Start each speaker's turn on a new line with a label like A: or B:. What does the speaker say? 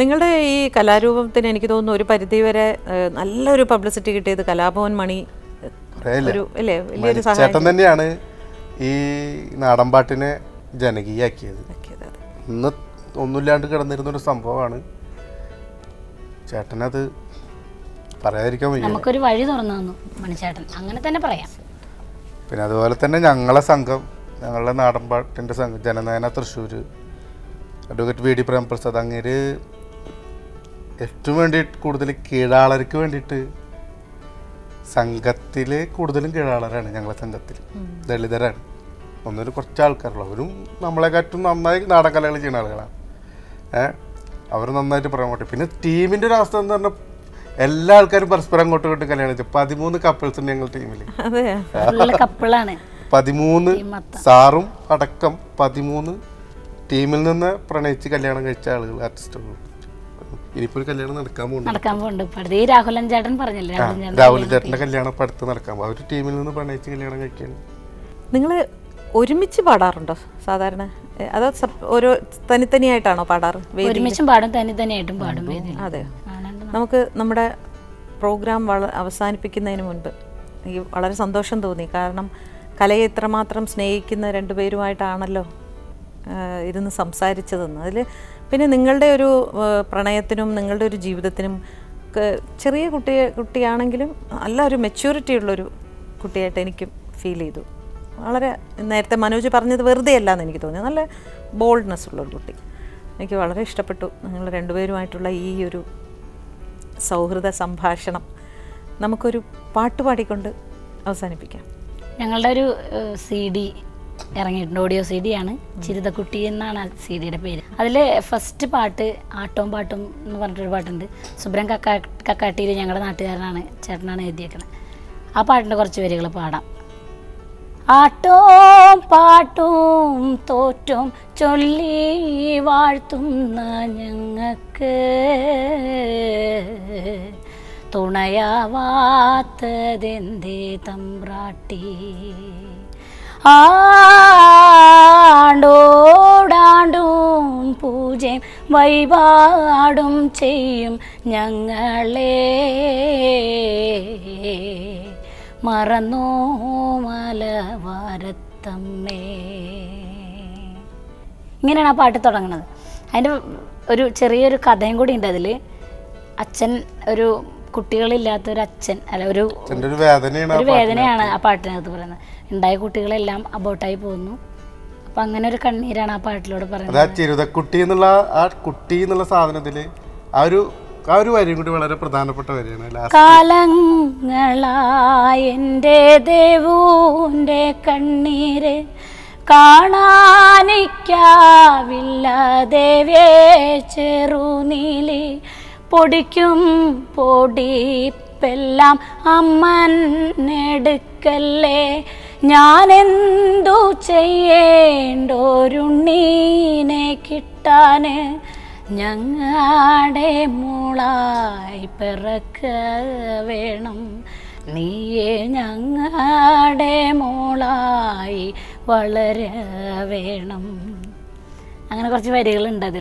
A: നിങ്ങളുടെ ഈ കലാരൂപത്തിന് എനിക്ക് തോന്നുന്നു ഒരു പരിധിവരെ ഏഹ്, നല്ലൊരു പബ്ലിസിറ്റി കിട്ടിയത് കലാഭവൻ മണി ഏഹ്,
B: പറയല്ലേ
A: ഒരു അല്ലേ വലിയൊരു സഹായം
B: ചേട്ടൻ തന്നെയാണ് ഈ നാടൻപാട്ടിനെ ജനകീയാക്കിയത്
A: ആക്കിയത്. അതെ.
B: ഇന്ന് ഒന്നുമില്ലാണ്ട് കിടന്നിരുന്ന ഒരു സംഭവമാണ് ചേട്ടനത് പറയാതിരിക്കാൻ വയ്യ
C: നമുക്കൊരു വഴി തുറന്നു തന്നു മണിച്ചേട്ടൻ അങ്ങനെ തന്നെ പറയാം
B: പിന്നെ അതുപോലെ തന്നെ ഞങ്ങളെ സംഘം ഞങ്ങളുടെ നാടൻപാട്ടിൻ്റെ സംഘം Jananayana Thrissur advocate V D Premaprasad അങ്ങേര് ഏറ്റവും വേണ്ടി കൂടുതൽ കീഴാളർക്ക് വേണ്ടിയിട്ട് സംഘത്തിൽ കൂടുതലും കീഴാളരാണ് ഞങ്ങളെ സംഘത്തിൽ ദളിതരാണ് ഒന്നൊരു കുറച്ച് ആൾക്കാരുള്ളൂ അവരും നമ്മളെക്കാട്ടും നന്നായി നാടൻ കലകൾ ചെയ്യുന്ന ആളുകളാണ് ഏഹ് അവർ നന്നായിട്ട് പ്രമോട്ട് പിന്നെ ടീമിൻ്റെ ഒരു അവസ്ഥ എന്ന് പറഞ്ഞാൽ എല്ലാ ആൾക്കാരും പരസ്പരം അങ്ങോട്ടും ഇങ്ങോട്ടും കല്യാണം ചെയ്തു പതിമൂന്ന് കപ്പിൾസ് ഉണ്ട് ഞങ്ങളുടെ ടീമിൽ
A: അതെ
C: ഫുള്ള് കപ്പിളാണ്
B: പതിമൂന്ന്
C: ടീം മൊത്തം.
B: സാറും അടക്കം പതിമൂന്ന് ടീമിൽ നിന്ന് പ്രണയിച്ച് കല്യാണം കഴിച്ച ആളുകൾ ആർട്ടിസ്റ്റുകൾ ഇനിയിപ്പോൾ ഒരു കല്യാണം നടക്കാൻ പോകുന്നു
C: നടക്കാൻ പോകുന്നുണ്ട് ഇപ്പൊ അടുത്ത് ഈ രാഹുലൻ ചേട്ടൻ പറഞ്ഞില്ലേ
B: ആ,
C: രാഹുലൻ ചേട്ടൻ
B: രാഹുൽ ചേട്ടൻ്റെ കല്യാണം ഇപ്പം അടുത്ത് നടക്കാൻ പോകും അവർ ടീമിൽ നിന്ന് പ്രണയിച്ച് കല്യാണം കഴിക്കുകയാണ്
A: നിങ്ങൾ ഒരുമിച്ച് പാടാറുണ്ടോ സാധാരണ ഏഹ്, അതോ സപ്- ഓരോ തനിത്തനിയായിട്ടാണോ പാടാറ് വേദി
C: ഒരുമിച്ചും പാടും തനി തന്നെയായിട്ടും പാടും വേദിയിൽ
A: അതെ
C: ആണാണ്ട്
A: നമുക്ക് നമ്മുടെ പ്രോഗ്രാം വള അവസാനിപ്പിക്കുന്നതിന് മുൻപ് എനിക്ക് വളരെ സന്തോഷം തോന്നി കാരണം കലയെ ഇത്രമാത്രം സ്നേഹിക്കുന്ന രണ്ടുപേരുമായിട്ടാണല്ലോ ആഹ്, ഇരുന്ന് സംസാരിച്ചതെന്ന് അതിൽ പിന്നെ നിങ്ങളുടെ ഒരു ആഹ്, പ്രണയത്തിനും നിങ്ങളുടെ ഒരു ജീവിതത്തിനും ക- ചെറിയ കുട്ടിയെ കുട്ടിയാണെങ്കിലും നല്ല ഒരു മെച്യൂരിറ്റി ഉള്ളൊരു കുട്ടിയായിട്ട് എനിക്കും ഫീൽ ചെയ്തു വളരെ നേരത്തെ മനോജ് പറഞ്ഞത് വെറുതെ അല്ല എന്ന് എനിക്ക് തോന്നി നല്ല ബോൾഡ്നെസ് ഉള്ളൊരു കുട്ടി എനിക്ക് വളരെ ഇഷ്ടപ്പെട്ടു നിങ്ങൾ രണ്ടുപേരുമായിട്ടുള്ള ഈ ഒരു സൗഹൃദ സംഭാഷണം നമുക്കൊരു പാട്ട് പാടിക്കൊണ്ട് അവസാനിപ്പിക്കാം
C: ഞങ്ങളുടെ ഒരു സി ഡി ഇറങ്ങിയിട്ടുണ്ട് ഓഡിയോ സി ഡി ആണ് ചിരിതക്കുട്ടി എന്നാണ് ആ സി ഡിയുടെ പേര് അതിൽ ഫസ്റ്റ് പാട്ട് ആട്ടവും പാട്ടും എന്ന് പറഞ്ഞിട്ടൊരു പാട്ടുണ്ട് സുബ്രൻ കക്കാ കക്കാട്ടിയിൽ ഞങ്ങളുടെ നാട്ടുകാരനാണ് ചേട്ടനാണ് എഴുതിയേക്കുന്നത് ആ പാട്ടിൻ്റെ കുറച്ച് വരികൾ പാടാം ആട്ടോം പാട്ടും തോറ്റും ചൊല്ലി വാഴ്ത്തുന്ന ഞങ്ങൾക്ക് തുണയാവാത്തതെന്തേ തമ്പ്രാട്ടി ആണ്ടോടാണ്ടും പൂജയും വഴിപാടും ചെയ്യും ഞങ്ങളെ മറന്നോ മലവാരത്തമ്മേ ഇങ്ങനെയാണ് ആ പാട്ട് തുടങ്ങുന്നത് അതിൻ്റെ ഒരു ചെറിയൊരു കഥയും കൂടി ഉണ്ട് അതിൽ അച്ഛൻ ഒരു കുട്ടികളില്ലാത്ത ഒരു അച്ഛൻ അല്ല ഒരു
B: എൻ്റെ ഒരു വേദനയാണ് ആ
C: ഒരു വേദനയാണ് ആ പാട്ടിനകത്ത് പറയുന്നത് ഉണ്ടായ കുട്ടികളെല്ലാം അബോട്ടായി പോകുന്നു അപ്പം അങ്ങനെ ഒരു കണ്ണീരാണ് ആ പാട്ടിലൂടെ
B: അത്
C: പറയുന്നത്
B: ആ ചിരുതക്കുട്ടി എന്നുള്ള ആ കുട്ടി എന്നുള്ള സാധനത്തില് ആ ഒരു ആ ഒരു വരിയും കൂടി വളരെ പ്രധാനപ്പെട്ട വരിയാണ് ലാസ്റ്റ്
C: കാലങ്ങളായി എൻ്റെ ദേവൂൻ്റെ കണ്ണീര് കാണാനിക്കാവില്ല ദേവേ ചെറുനീലി പൊടിക്കും പൊടിപ്പെല്ലാം അമ്മനെടുക്കല്ലേ ഞാനെന്തു ചെയ്യേണ്ടോരുണ്ണീനെ കിട്ടാന് ഞങ്ങളുടെ മോളായി പിറക്ക വേണം നീയെ ഞങ്ങളുടെ മോളായി വളര വേണം അങ്ങനെ കുറച്ച് വരികളുണ്ട് അതിൽ